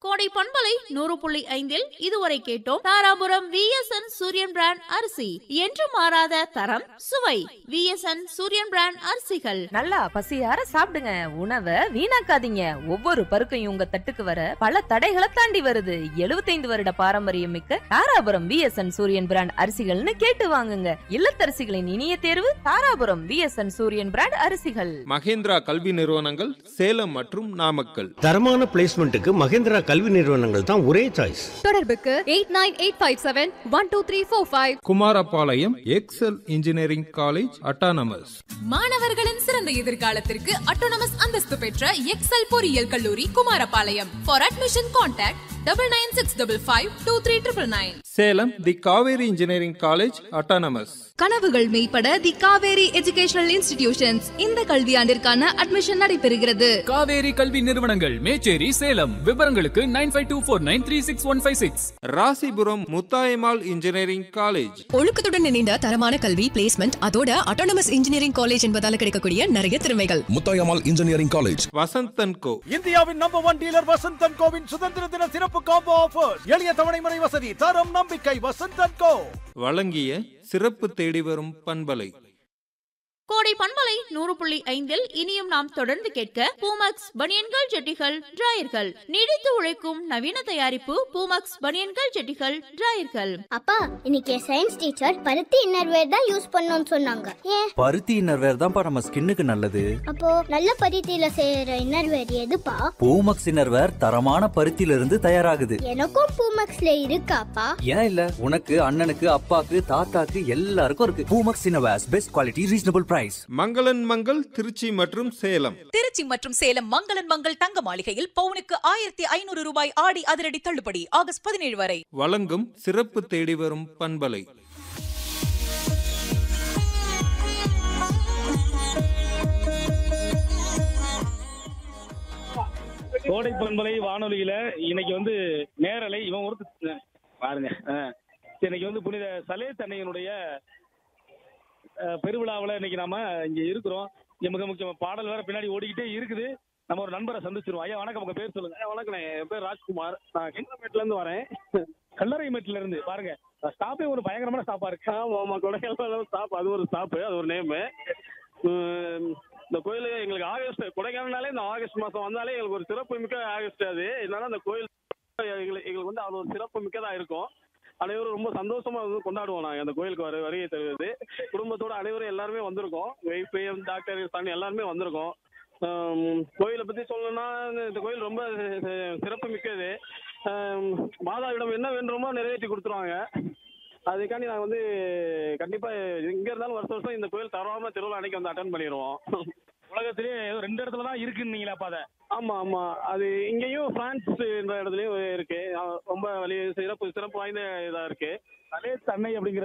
கோடை பண்பலை நூறு புள்ளி ஐந்தில் இதுவரை கேட்டோம் தாராபுரம் விஎஸ்என் சூரியன் பிராண்ட் அரிசி என்று மாறாத தரம் சுவை விஎஸ்என் சூரியன் பிராண்ட் அரிசிகள் நல்லா பசியார சாப்பிடுங்க உணவை வீணாக்காதீங்க ஒவ்வொரு பருக்கையும் உங்க தட்டுக்கு வர பல தடைகளை தாண்டி வருது 75 வருட பாரம்பரியம் மிக்க தாராபுரம் விஎஸ்என் சூரியன் பிராண்ட் அரிசிகள்னு கேட்டு வாங்குங்க இல்லத்தரசிகளின் இனிய தேர்வு தாராபுரம் விஎஸ்என் சூரியன் பிராண்ட் அரிசிகள் மகேந்திரா கல்வி நிறுவனங்கள் சேலம் மற்றும் நாமக்கல் தரமான பிளேஸ்மெண்ட்டுக்கு மகேந்திரா கல்வி நிறுவனங்கள் தான் ஒரே சாய்ஸ் தொடர்புக்கு eight nine eight five seven one two three four five Kumarapalayam Excel engineering college autonomous மாணவர்களின் சிறந்த எதிர்காலத்திற்கு அட்டோனமஸ் அந்தஸ்து பெற்ற எக்ஸல் பொறியியல் கல்லூரி Kumarapalayam for admission contact double nine six double five two three triple nine Salem the Kaveri engineering college autonomous கனவுகள் மெய்ப்பட the Kaveri educational institutions இந்த கல்வியாண்டிற்கான அட்மிஷன் நடைபெறுகிறது காவேரி கல்வி நிறுவனங்கள் மேச்சேரி சேலம் விவரங்களுக்கு nine five two four nine three six one five six Rasipuram Muthayammal engineering college ஒழுக்கத்துடன் இணைந்த தரமான கல்வி பிளேஸ்மெண்ட் அதோட அட்டானமஸ் இன்ஜினியரிங் காலேஜ் என்பதால கிடைக்கக்கூடிய நிறைய திறமைகள் Muthayammal engineering college Vasanthan co இந்தியாவின் நம்பர் ஒன் டீலர் வசந்தன் கோவின் சுதந்திர தின சிறப்பு காம்போ ஆஃபர் எளிய தவணை முறை வசதி தரம் நம்பிக்கை வசந்தன் கோ வழங்கிய சிறப்பு தேடி வரும் பண்பலை கோடை பண்பலை நூறு புள்ளி ஐந்தில் இனியும் நாம் தொடர்ந்து கேட்க பூமக்ஸ் பனியன்கள் ஜெட்டிகள் டிராயர்கள் நீடித்து உழைக்கும் நவீன தயாரிப்பு பூமக்ஸ் பனியன்கள் ஜெட்டிகள் டிராயர்கள் அப்பா இன்னைக்கு சயின்ஸ் டீச்சர் பருத்தி இன்னர்வேர் தான் யூஸ் பண்ணணும்னு சொன்னாங்க ஏன் பருத்தி இன்னர்வேர் தான்ப்பா நம்ம ஸ்கின்னுக்கு நல்லது அப்போ நல்ல பருத்தியில செய்யற இன்னர்வேர் எதுப்பா பூமக்ஸ் இன்னர்வேர் தரமான பருத்தியில இருந்து தயாராகுது எனக்கும் பூமக்ஸ்ல இருக்காப்பா ஏன் இல்ல உனக்கு அண்ணனுக்கு அப்பாக்கு தாத்தாக்கு எல்லாருக்கும் இருக்கு Poomex innerwears best quality reasonable price மங்களன் மங்கள் திருச்சி மற்றும் சேலம் திருச்சி மற்றும் சேலம் மங்களன் மங்கள் தங்க மாளிகையில் பவுனுக்கு ஆயிரத்தி ஐநூறு ரூபாய் ஆடி அதிரடி தள்ளுபடி ஆகஸ்ட் பதினேழு வரை வழங்கும் சிறப்பு தேடி வரும் பண்பலை கோடை பண்பலை வானொலியில இன்னைக்கு வந்து நேரலை இவன் ஒரு பாருங்க ஆ. இன்னைக்கு வந்து புனித சலே தன்னையினுடைய பெருவிழாவில் இன்னைக்கு நாம இங்க இருக்கிறோம் இங்க மிக முக்கியமான பாடல் வேற பின்னாடி ஓடிக்கிட்டே இருக்குது நம்ம ஒரு நண்பரை சந்திச்சிருவோம் ஐயா வணக்கம் உங்க பேர் சொல்லுங்க வணக்கம் என் பேர் ராஜ்குமார் நான் கிணமேட்ல இருந்து வரேன் கல்லறை மேட்ல இருந்து பாருங்க ஸ்டாப்பே ஒரு பயங்கரமான ஸ்டாப்பா இருக்கு ஆமா ஆமா கொடைக்கானல் ஸ்டாப் அது ஒரு ஸ்டாப் அது ஒரு நேமு இந்த கோயில் எங்களுக்கு ஆகஸ்ட் கொடைக்கானல்னாலே இந்த ஆகஸ்ட் மாசம் வந்தாலே எங்களுக்கு ஒரு சிறப்பு மிக்க ஆகஸ்ட் அது இதனால அந்த கோயில் எங்களுக்கு எங்களுக்கு வந்து அது ஒரு சிறப்பு மிக்கதா இருக்கும் அனைவரும் ரொம்ப சந்தோஷமா வந்து கொண்டாடுவோம் நாங்கள் அந்த கோயிலுக்கு வர வருகை தருவது குடும்பத்தோட அனைவரும் எல்லாருமே வந்திருக்கோம் ஒய்ஃப் டாக்டர் சாமி எல்லாருமே வந்திருக்கோம் ஆம், கோயிலை பத்தி சொல்லணும்னா இந்த கோயில் ரொம்ப சி- சிறப்பு மிக்கது ஆம், மாதாவிடம் என்ன வேண்டுமோ நிறைவேற்றி கொடுத்துருவாங்க அதுக்காண்டி நாங்கள் வந்து கண்டிப்பா எங்க இருந்தாலும் வருஷம் வருஷம் இந்த கோயில் தவறாம திருவிழா அன்னைக்கு வந்து அட்டன் பண்ணிடுவோம் உலகத்திலேயே ஏதோ ரெண்டு இடத்துல தான் இருக்குன்னீங்களா அப்ப அதை ஆமா ஆமா அது இங்கேயும் பிரான்ஸ் என்ற இடத்துலயும் இருக்கு அஹ் ரொம்ப வலி சிறப்பு சிறப்பு வாய்ந்த இதா இருக்கு அதே தன்னை அப்படிங்கிற